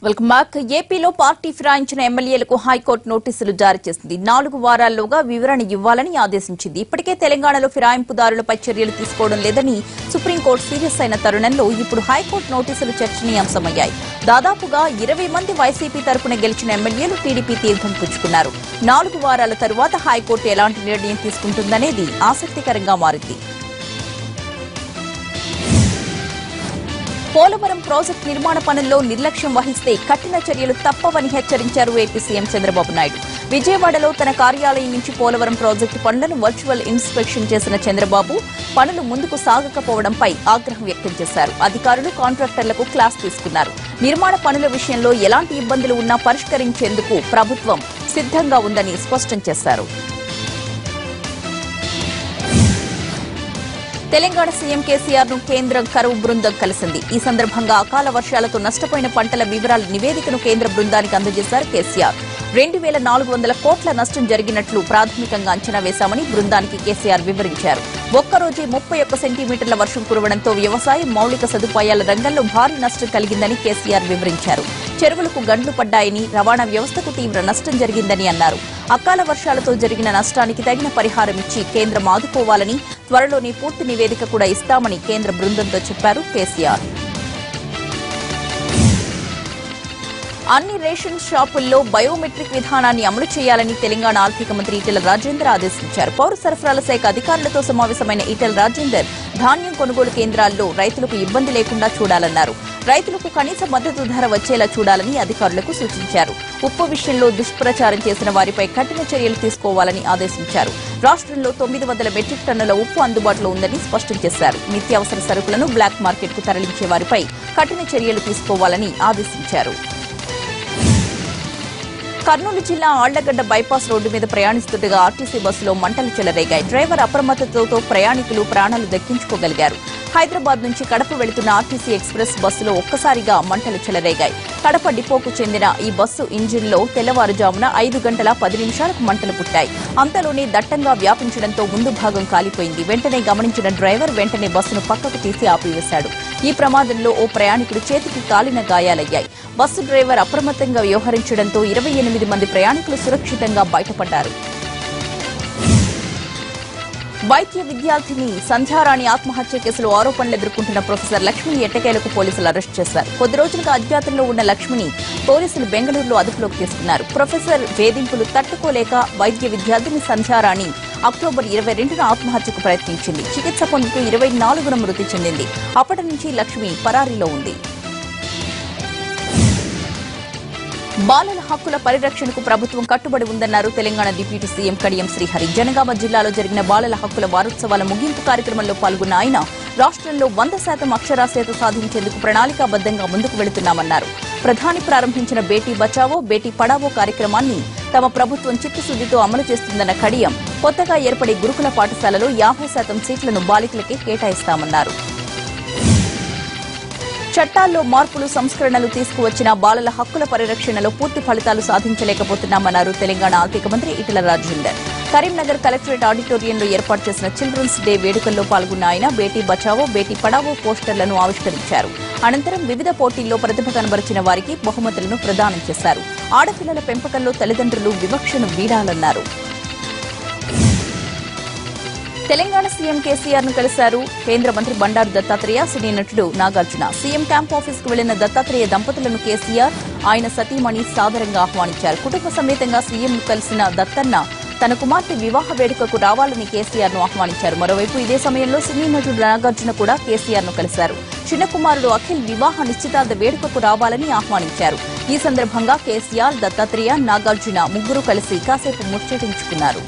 welcome back ఏపీలో party ఫిరాయించిన ఎమ్మెల్యేలకు హైకోర్టు నోటీసులు జారీ చేసింది నాలుగు వారాల్లోగా వివరణ ఇవ్వాలని ఆదేశించింది ఇప్పటికే తెలంగాణలో ఫిరాయింపుదారులపై చర్యలు తీసుకోవడం లేదని సుప్రీంకోర్టు సీరియస్ అయిన తరుణంలో ఇప్పుడు హైకోర్టు నోటీసులు చర్చనీయాంశమయ్యాయి దాదాపుగా ఇరవై మంది వైసీపీ తరపున గెలిచిన ఎమ్మెల్యేలు టీడీపీ తీర్థం పుచ్చుకున్నారు నాలుగు వారాల తరువాత హైకోర్టు ఎలాంటి నిర్ణయం తీసుకుంటుందనేది ఆసక్తికరంగా మారింది పోలవరం ప్రాజెక్టు నిర్మాణ పనుల్లో నిర్లక్ష్యం వహిస్తే కఠిన చర్యలు తప్పవని హెచ్చరించారు ఏపీ సీఎం చంద్రబాబు నాయుడు విజయవాడలో తన కార్యాలయం నుంచి పోలవరం ప్రాజెక్టు పనులను వర్చువల్ ఇన్స్పెక్షన్ చేసిన చంద్రబాబు పనులు ముందుకు సాగకపోవడంపై ఆగ్రహం వ్యక్తం చేశారు అధికారులు కాంట్రాక్టర్లకు క్లాస్ తీసుకున్నారు నిర్మాణ పనుల విషయంలో ఎలాంటి ఇబ్బందులు ఉన్నా పరిష్కరించేందుకు ప్రభుత్వం సిద్ధంగా ఉందని స్పష్టం చేశారు తెలంగాణ సీఎం కేసీఆర్ ను కేంద్రం కరువు బృందం కలిసింది ఈ సందర్భంగా అకాల వర్షాలతో నష్టపోయిన పంటల వివరాల నివేదికను కేంద్ర బృందానికి అందజేశారు కేసీఆర్ రెండు వేల నాలుగు వందల కోట్ల నష్టం జరిగినట్లు ప్రాథమికంగా అంచనా వేశామని బృందానికి కేసీఆర్ వివరించారు ఒక్కరోజే ముప్పై ఒక్క సెంటీమీటర్ల వర్షం కురవడంతో వ్యవసాయం మౌలిక సదుపాయాల రంగంలో భారీ నష్టం కలిగిందని కేసీఆర్ వివరించారు చెరువులకు గండ్లు పడ్డాయని రవాణా వ్యవస్థకు తీవ్ర నష్టం జరిగిందని అన్నారు అకాల వర్షాలతో జరిగిన నష్టానికి తగిన పరిహారం ఇచ్చి కేంద్రం ఆదుకోవాలని త్వరలోనే పూర్తి నివేదిక కూడా ఇస్తామని కేంద్ర బృందంతో చెప్పారు కేసీఆర్ అన్ని రేషన్ షాపుల్లో బయోమెట్రిక్ విధానాన్ని అమలు చేయాలని తెలంగాణ ఆర్థిక మంత్రి ఈటెల రాజేందర్ ఆదేశించారు పౌర సరఫరాల శాఖ అధికారులతో సమావేశమైన ఈటెల రాజేందర్ ధాన్యం కొనుగోలు కేంద్రాల్లో రైతులకు ఇబ్బంది లేకుండా చూడాలన్నారు రైతులకు కనీస మద్దతు ధర వచ్చేలా చూడాలని అధికారులకు సూచించారు ఉప్పు విషయంలో దుష్ప్రచారం చేసిన వారిపై కఠిన చర్యలు తీసుకోవాలని ఆదేశించారు రాష్ట్రంలో తొమ్మిది వందల మెట్రిక్ టన్నుల ఉప్పు అందుబాటులో ఉందని స్పష్టం చేశారు నిత్యావసర సరుకులను బ్లాక్ మార్కెట్కు తరలించే వారిపై కఠిన చర్యలు తీసుకోవాలని ఆదేశించారు కర్నూలు జిల్లా ఆళ్లగడ్డ బైపాస్ రోడ్డు మీద ప్రయాణిస్తుండగా ఆర్టీసీ బస్సులో మంటలు చెలరేగాయి డ్రైవర్ అప్రమత్తతతో ప్రయాణికులు ప్రాణాలు దక్కించుకోగలిగారు హైదరాబాద్ నుంచి కడప వెళుతున్న ఆర్టీసీ ఎక్స్ప్రెస్ బస్సులో ఒక్కసారిగా మంటలు చెలరేగాయి కడప డిపోకు చెందిన ఈ బస్సు ఇంజిన్లో తెల్లవారుజామున ఐదు గంటల పది నిమిషాలకు మంటలు పుట్టాయి అంతలోనే దట్టంగా వ్యాపించడంతో ముందు భాగం కాలిపోయింది వెంటనే గమనించిన డ్రైవర్ వెంటనే బస్సును పక్కకు తీసి ఆపివేశాడు ఈ ప్రమాదంలో ఓ ప్రయాణికుడు చేతికి కాలిన గాయాలయ్యాయి బస్సు డ్రైవర్ అప్రమత్తంగా వ్యవహరించడంతో ఇరవై ఎనిమిది మంది ప్రయాణికులు సురక్షితంగా బయటపడ్డారు వైద్య విద్యార్థిని సంధ్యారాణి ఆత్మహత్య కేసులో ఆరోపణలు ఎదుర్కొంటున్న ప్రొఫెసర్ లక్ష్మిని ఎట్టకేలకు పోలీసులు అరెస్ట్ చేశారు కొద్ది రోజులుగా అజ్ఞాతంలో ఉన్న లక్ష్మిని పోలీసులు బెంగళూరులో అదుపులోకి తీసుకున్నారు ప్రొఫెసర్ వేధింపులు తట్టుకోలేక వైద్య విద్యార్థిని సంధ్యారాణి అక్టోబర్ ఇరవై రెండున ఆత్మహత్యకు ప్రయత్నించింది చికిత్స పొందుతూ ఇరవై నాలుగున మృతి చెందింది అప్పటి నుంచి లక్ష్మి పరారీలో ఉంది బాలల హక్కుల పరిరక్షణకు ప్రభుత్వం కట్టుబడి ఉందన్నారు తెలంగాణ డిప్యూటీ సీఎం కడియం శ్రీహరి జనగామ జిల్లాలో జరిగిన బాలల హక్కుల వారోత్సవాల ముగింపు కార్యక్రమంలో పాల్గొన్న ఆయన రాష్ట్రంలో వంద శాతం అక్షరాస్యత సాధించేందుకు ప్రణాళికాబద్దంగా ముందుకు వెళుతున్నామన్నారు ప్రధాని ప్రారంభించిన బేటీ బచావో బేటీ పడావో కార్యక్రమాన్ని తమ ప్రభుత్వం చిత్తశుద్దితో అమలు చేస్తుందన్న కడియం కొత్తగా ఏర్పడే గురుకుల పాఠశాలలో యాభై శాతం సీట్లను బాలికలకే కేటాయిస్తామన్నారు చట్టాల్లో మార్పులు సంస్కరణలు తీసుకువచ్చిన బాలల హక్కుల పరిరక్షణలో పూర్తి ఫలితాలు సాధించలేకపోతున్నామన్నారు తెలంగాణ ఆర్థిక మంత్రి ఇటల రాజేందర్ కరీంనగర్ కలెక్టరేట్ ఆడిటోరియంలో ఏర్పాటు చేసిన చిల్డ్రన్స్ డే వేడుకల్లో పాల్గొన్న ఆయన బేటీ బచావో బేటీ పడావో పోస్టర్లను ఆవిష్కరించారు అనంతరం వివిధ పోటీల్లో ప్రతిభ కనబరిచిన వారికి బహుమతులను ప్రదానం చేశారు ఆడపిల్లల పెంపకంలో తల్లిదండ్రులు వివక్షను వీడాలన్నారు తెలంగాణ సీఎం కేసీఆర్ ను కలిశారు కేంద్ర మంత్రి బండారు దత్తాత్రేయ సినీ నటుడు నాగార్జున సీఎం క్యాంప్ ఆఫీస్ కు వెళ్లిన దత్తాత్రేయ దంపతులను కేసీఆర్ ఆయన సతీమణి సాదరంగా ఆహ్వానించారు కుటుంబ సమేతంగా సీఎం ను కలిసిన దత్తన్న తన కుమార్తె వివాహ వేడుకకు రావాలని కేసీఆర్ ను ఆహ్వానించారు మరోవైపు ఇదే సమయంలో సినీ నటుడు నాగార్జున కూడా కేసీఆర్ ను కలిశారు చిన్న కుమారుడు అఖిల్ వివాహ నిశ్చితార్థ వేడుకకు రావాలని ఆహ్వానించారు ఈ సందర్భంగా కేసీఆర్ దత్తాత్రేయ నాగార్జున ముగ్గురు కలిసి కాసేపు ముచ్చటించుకున్నారు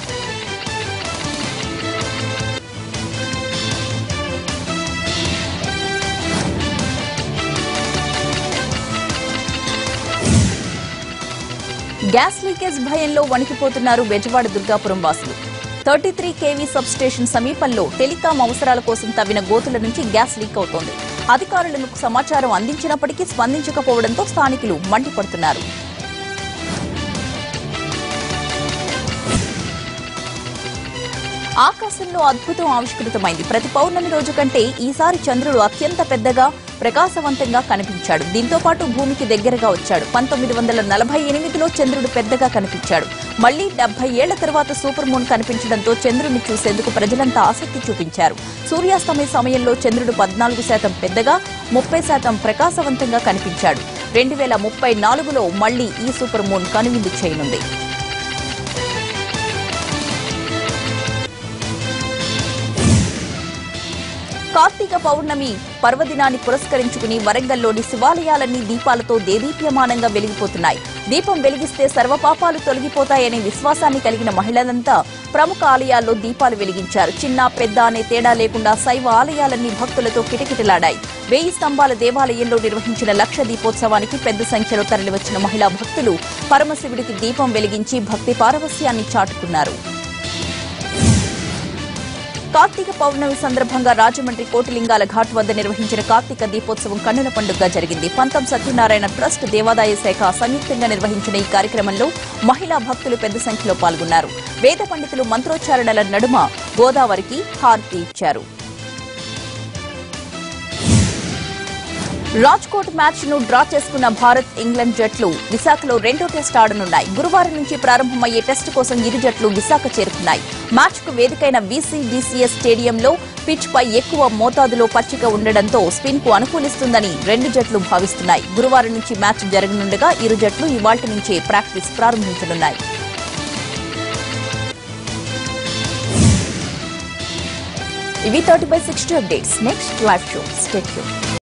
గ్యాస్ లీకేజ్ భయంలో వణికిపోతున్నారు బెజవాడ దుర్గాపురం వాసులు thirty three KV substation సమీపంలో టెలికాం అవసరాల కోసం తవ్విన గోతుల నుంచి గ్యాస్ లీక్ అవుతోంది అధికారులకు సమాచారం అందించినప్పటికీ స్పందించకపోవడంతో స్థానికులు మండిపడుతున్నారు ఆకాశంలో అద్భుతం ఆవిష్కృతమైంది ప్రతి పౌర్ణమి రోజు కంటే ఈసారి చంద్రుడు అత్యంత పెద్దగా ప్రకాశవంతంగా కనిపించాడు దీంతో పాటు భూమికి దగ్గరగా వచ్చాడు పంతొమ్మిది వందల నలభై ఎనిమిదిలో చంద్రుడు పెద్దగా కనిపించాడు మళ్లీ డెబ్బై ఏళ్ల తర్వాత సూపర్ మూన్ కనిపించడంతో చంద్రుడిని చూసేందుకు ప్రజలంతా ఆసక్తి చూపించారు సూర్యాస్తమయ సమయంలో చంద్రుడు పద్నాలుగు శాతం పెద్దగా ముప్పై శాతం ప్రకాశవంతంగా కనిపించాడు రెండు వేల ముప్పై నాలుగులో మళ్లీ ఈ సూపర్ మూన్ కనువిందు చేయనుంది కార్తీక పౌర్ణమి పర్వదినాన్ని పురస్కరించుకుని వరంగల్లోని శివాలయాలన్నీ దీపాలతో దేదీప్యమానంగా వెలిగిపోతున్నాయి దీపం వెలిగిస్తే సర్వపాపాలు తొలగిపోతాయనే విశ్వాసాన్ని కలిగిన మహిళలంతా ప్రముఖ ఆలయాల్లో దీపాలు వెలిగించారు చిన్న పెద్ద అనే తేడా లేకుండా శైవ ఆలయాలన్నీ భక్తులతో కిటకిటలాడాయి వేయి స్తంభాల దేవాలయంలో నిర్వహించిన లక్ష దీపోత్సవానికి పెద్ద సంఖ్యలో తరలివచ్చిన మహిళా భక్తులు పరమశివుడికి దీపం వెలిగించి భక్తి పారవస్యాన్ని చాటుకున్నారు కార్తీక పౌర్ణమి సందర్భంగా రాజమండ్రి కోటిలింగాల ఘాట్ వద్ద నిర్వహించిన కార్తీక దీపోత్సవం కన్నుల పండుగగా జరిగింది పంతం సత్యనారాయణ ట్రస్ట్ దేవాదాయ శాఖ సంయుక్తంగా నిర్వహించిన ఈ కార్యక్రమంలో మహిళా భక్తులు పెద్ద సంఖ్యలో పాల్గొన్నారు వేద పండితులు మంత్రోచ్చారణల నడుమ గోదావరికి హారతి ఇచ్చారు రాజ్కోట్ మ్యాచ్ ను డ్రా చేసుకున్న భారత్ ఇంగ్లాండ్ జట్లు విశాఖలో రెండో టెస్ట్ ఆడనున్నాయి గురువారం నుంచి ప్రారంభమయ్యే టెస్ట్ కోసం ఇరు జట్లు విశాఖ చేరుకున్నాయి మ్యాచ్ కు వేదికైన వీసీడీసీఎస్ స్టేడియంలో పిచ్ పై ఎక్కువ మోతాదులో పచ్చిక ఉండడంతో స్పిన్ కు అనుకూలిస్తుందని రెండు జట్లు భావిస్తున్నాయి గురువారం నుంచి మ్యాచ్ జరగనుండగా ఇరు జట్లు ఇవాళ్టి నుంచే ప్రాక్టీస్ ప్రారంభించనున్నాయి ఇవి thirty by sixty updates next live show state